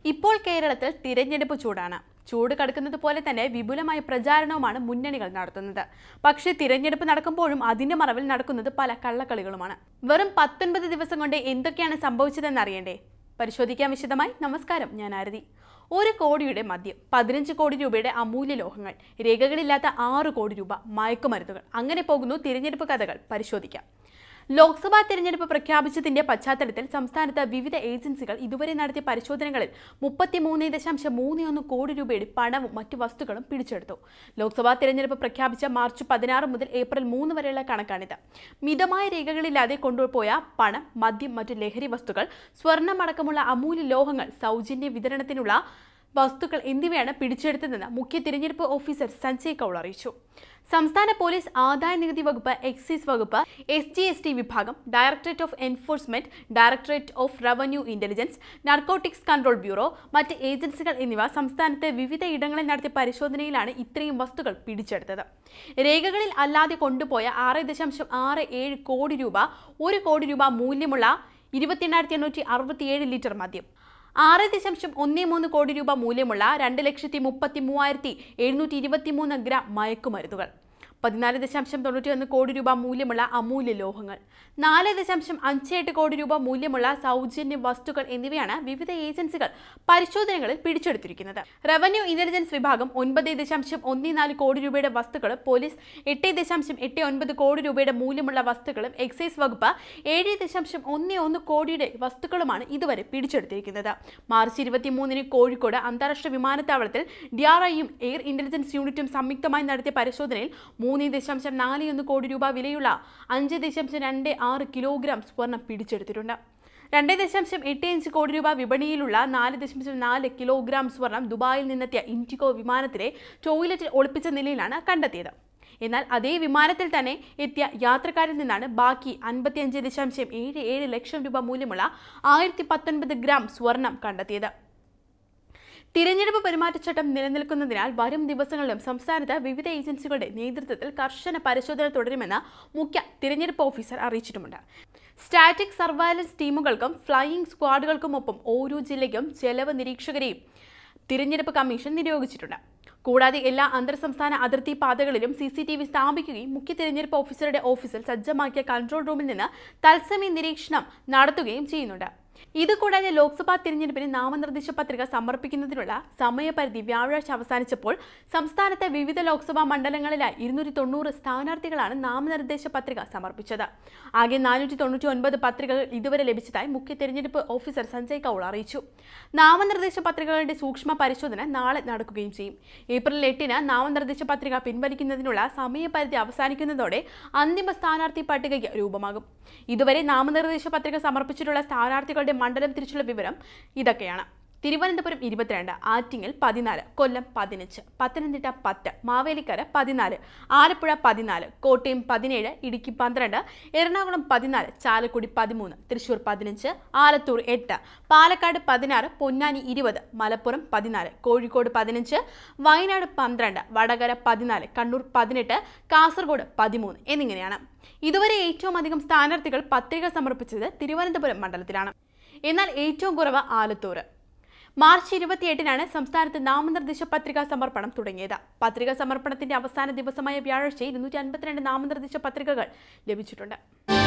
ഇപ്പോൾ കേരളത്തിൽ തിരഞ്ഞെടുപ്പ് ചൂടാണ് ചൂട് കടുക്കുന്നത് പോലെ തന്നെ വിപുലമായ പ്രചാരണവുമാണ് മുന്നണികൾ നടത്തുന്നത് പക്ഷേ തിരഞ്ഞെടുപ്പ് നടക്കുമ്പോഴും അതിന്റെ മറവിൽ നടക്കുന്നത് പല കള്ളക്കളികളുമാണ് വെറും പത്തൊൻപത് ദിവസം കൊണ്ട് എന്തൊക്കെയാണ് സംഭവിച്ചതെന്ന് അറിയണ്ടേ പരിശോധിക്കാൻ വിശദമായി നമസ്കാരം ഞാൻ ആരതി ഒരു കോടിയുടെ മദ്യം പതിനഞ്ച് കോടി രൂപയുടെ അമൂല്യ ലോഹങ്ങൾ രേഖകളില്ലാത്ത ആറ് കോടി രൂപ മയക്കുമരുന്നുകൾ അങ്ങനെ പോകുന്നു തിരഞ്ഞെടുപ്പ് കഥകൾ പരിശോധിക്കാം ലോക്സഭാ തിരഞ്ഞെടുപ്പ് പ്രഖ്യാപിച്ചതിന്റെ പശ്ചാത്തലത്തിൽ സംസ്ഥാനത്ത് വിവിധ ഏജൻസികൾ ഇതുവരെ നടത്തിയ പരിശോധനകളിൽ മുപ്പത്തിമൂന്ന് ദശാംശം മൂന്ന് ഒന്ന് കോടി രൂപയുടെ പണവും മറ്റു വസ്തുക്കളും പിടിച്ചെടുത്തു ലോക്സഭാ തിരഞ്ഞെടുപ്പ് പ്രഖ്യാപിച്ച മാർച്ച് പതിനാറ് മുതൽ ഏപ്രിൽ മൂന്ന് വരെയുള്ള കണക്കാണിത് മിതമായ രേഖകളില്ലാതെ കൊണ്ടുപോയ പണം മദ്യം മറ്റു ലഹരി വസ്തുക്കൾ സ്വർണ്ണമടക്കമുള്ള അമൂല്യ ലോഹങ്ങൾ സൗജന്യ വിതരണത്തിനുള്ള വസ്തുക്കൾ എന്നിവയാണ് പിടിച്ചെടുത്തതെന്ന് മുഖ്യ തിരഞ്ഞെടുപ്പ് ഓഫീസർ സഞ്ജയ് കൗൾ അറിയിച്ചു സംസ്ഥാന പോലീസ് ആദായ നികുതി വകുപ്പ് എക്സൈസ് വകുപ്പ് എസ് ജി എസ് ടി വിഭാഗം directorate of enforcement directorate of revenue intelligence narcotics control bureau മറ്റ് ഏജൻസികൾ എന്നിവ സംസ്ഥാനത്തെ വിവിധ ഇടങ്ങളിൽ നടത്തിയ പരിശോധനയിലാണ് ഇത്രയും വസ്തുക്കൾ പിടിച്ചെടുത്തത് രേഖകളിൽ അല്ലാതെ കൊണ്ടുപോയ ആറ് ദശാംശം ആറ് ഏഴ് കോടി രൂപ ഒരു കോടി രൂപ മൂല്യമുള്ള ഇരുപത്തിയെണ്ണായിരത്തി എണ്ണൂറ്റി അറുപത്തിയേഴ് ലിറ്റർ മദ്യം ആറ് ദശാംശം ഒന്ന് മൂന്ന് കോടി രൂപ മൂല്യമുള്ള രണ്ട് ലക്ഷത്തി മുപ്പത്തി മൂവായിരത്തി എഴുന്നൂറ്റി ഇരുപത്തി മൂന്ന് ഗ്രാം മയക്കുമരുന്നുകൾ പതിനാല് ദശാംശം തൊണ്ണൂറ്റി ഒന്ന് കോടി രൂപ മൂല്യമുള്ള അമൂല്യ ലോഹങ്ങൾ നാല് ദശാംശം അഞ്ച് എട്ട് കോടി രൂപ മൂല്യമുള്ള സൗജന്യ വസ്തുക്കൾ എന്നിവയാണ് വിവിധ ഏജൻസികൾ പരിശോധനകളിൽ പിടിച്ചെടുത്തിരിക്കുന്നത് റവന്യൂ ഇന്റലിജൻസ് വിഭാഗം ഒൻപത് ദശാംശം ഒന്ന് നാല് കോടി രൂപയുടെ വസ്തുക്കളും പോലീസ് എട്ട് ദശാംശം എട്ട് ഒൻപത് കോടി രൂപയുടെ മൂല്യമുള്ള വസ്തുക്കളും എക്സൈസ് വകുപ്പ് ഏഴ് ദശാംശം ഒന്ന് ഒന്ന് കോടിയുടെ വസ്തുക്കളുമാണ് ഇതുവരെ പിടിച്ചെടുത്തിരിക്കുന്നത് മാർച്ച് ഇരുപത്തിമൂന്നിന് കോഴിക്കോട് അന്താരാഷ്ട്ര വിമാനത്താവളത്തിൽ ഡിആർഐയും എയർ ഇന്റലിജൻസ് യൂണിറ്റും സംയുക്തമായി നടത്തിയ പരിശോധനയിൽ മൂന്ന് ദശാംശം നാല് ഒന്ന് കോടി രൂപ വിലയുള്ള അഞ്ച് ദശാംശം രണ്ട് ആറ് കിലോഗ്രാം സ്വർണം പിടിച്ചെടുത്തിട്ടുണ്ട് രണ്ട് ദശാംശം എട്ട് അഞ്ച് കോടി രൂപ വിപണിയിലുള്ള നാല് ദശാംശം നാല് കിലോഗ്രാം സ്വർണം ദുബായിൽ നിന്നെത്തിയ ഇൻഡിഗോ വിമാനത്തിലെ ടോയ്ലറ്റിൽ ഒളിപ്പിച്ച നിലയിലാണ് കണ്ടെത്തിയത് എന്നാൽ അതേ വിമാനത്തിൽ തന്നെ എത്തിയ യാത്രക്കാരിൽ നിന്നാണ് ബാക്കി അൻപത്തിയഞ്ച് ദശാംശം ഏഴ് ഏഴ് ലക്ഷം രൂപ മൂല്യമുള്ള ആയിരത്തി പത്തൊൻപത് ഗ്രാം സ്വർണം കണ്ടെത്തിയത് തിരഞ്ഞെടുപ്പ് പെരുമാറ്റച്ചട്ടം നിലനിൽക്കുന്നതിനാൽ വരും ദിവസങ്ങളിലും സംസ്ഥാനത്ത് വിവിധ ഏജൻസികളുടെ നേതൃത്വത്തിൽ കർശന പരിശോധന തുടരുമെന്ന് മുഖ്യ തിരഞ്ഞെടുപ്പ് ഓഫീസർ അറിയിച്ചിട്ടുമുണ്ട് സ്റ്റാറ്റിക് സർവൈലൻസ് ടീമുകൾക്കും ഫ്ലൈയിംഗ് സ്ക്വാഡുകൾക്കുമൊപ്പം ഓരോ ജില്ലയ്ക്കും ചെലവ് നിരീക്ഷകരെയും തിരഞ്ഞെടുപ്പ് കമ്മീഷൻ നിയോഗിച്ചിട്ടുണ്ട് കൂടാതെ എല്ലാ അന്തർ സംസ്ഥാന അതിർത്തി പാതകളിലും സി സി ടി വി സ്ഥാപിക്കുകയും മുഖ്യ തിരഞ്ഞെടുപ്പ് ഓഫീസറുടെ ഓഫീസിൽ സജ്ജമാക്കിയ കൺട്രോൾ റൂമിൽ നിന്ന് തത്സമയ നിരീക്ഷണം നടത്തുകയും ചെയ്യുന്നുണ്ട് ഇതുകൂടാതെ ലോക്സഭാ തിരഞ്ഞെടുപ്പിന് നാമനിർദ്ദേശ പത്രിക സമർപ്പിക്കുന്നതിനുള്ള സമയപരിധി വ്യാഴാഴ്ച അവസാനിച്ചപ്പോൾ സംസ്ഥാനത്തെ വിവിധ ലോക്സഭാ മണ്ഡലങ്ങളിലായി ഇരുന്നൂറ്റി തൊണ്ണൂറ് സ്ഥാനാർത്ഥികളാണ് നാമനിർദ്ദേശ പത്രിക സമർപ്പിച്ചത് ആകെ നാനൂറ്റി തൊണ്ണൂറ്റി ഒൻപത് പത്രികകൾ ഇതുവരെ ലഭിച്ചതായി മുഖ്യ തിരഞ്ഞെടുപ്പ് ഓഫീസർ സഞ്ജയ് കൗൾ അറിയിച്ചു നാമനിർദ്ദേശ പത്രികകളുടെ സൂക്ഷ്മ പരിശോധന നാളെ നടക്കുകയും ചെയ്യും ഏപ്രിൽ എട്ടിന് നാമനിർദ്ദേശ പത്രിക പിൻവലിക്കുന്നതിനുള്ള സമയപരിധി അവസാനിക്കുന്നതോടെ അന്തിമ സ്ഥാനാർത്ഥി പട്ടികയ്ക്ക് രൂപമാകും ഇതുവരെ നാമനിർദ്ദേശ പത്രിക സമർപ്പിച്ചിട്ടുള്ള സ്ഥാനാർത്ഥികളുടെ മണ്ഡലം തിരിച്ചുള്ള വിവരം ഇതൊക്കെയാണ് തിരുവനന്തപുരം ഇരുപത്തിരണ്ട് ആറ്റിങ്ങൽ പതിനാല് കൊല്ലം പതിനഞ്ച് പത്തനംതിട്ട പത്ത് മാവേലിക്കര പതിനാല് ആലപ്പുഴ പതിനാല് കോട്ടയം പതിനേഴ് ഇടുക്കി പന്ത്രണ്ട് എറണാകുളം പതിനാല് ചാലക്കുടി പതിമൂന്ന് തൃശൂർ പതിനഞ്ച് ആലത്തൂർ എട്ട് പാലക്കാട് പതിനാറ് പൊന്നാനി ഇരുപത് മലപ്പുറം പതിനാല് കോഴിക്കോട് പതിനഞ്ച് വയനാട് പന്ത്രണ്ട് വടകര പതിനാല് കണ്ണൂർ പതിനെട്ട് കാസർഗോഡ് പതിമൂന്ന് എന്നിങ്ങനെയാണ് ഇതുവരെ ഏറ്റവും അധികം സ്ഥാനാർത്ഥികൾ പത്രിക സമർപ്പിച്ചത് തിരുവനന്തപുരം മണ്ഡലത്തിലാണ് എന്നാൽ ഏറ്റവും കുറവ് ആലത്തൂർ മാർച്ച് ഇരുപത്തിയെട്ടിനാണ് സംസ്ഥാനത്ത് നാമനിർദ്ദേശ പത്രികാ സമർപ്പണം തുടങ്ങിയത് പത്രിക സമർപ്പണത്തിന്റെ അവസാന ദിവസമായ വ്യാഴാഴ്ച ഇരുന്നൂറ്റി അൻപത്തിരണ്ട് നാമനിർദ്ദേശ പത്രികകൾ ലഭിച്ചിട്ടുണ്ട്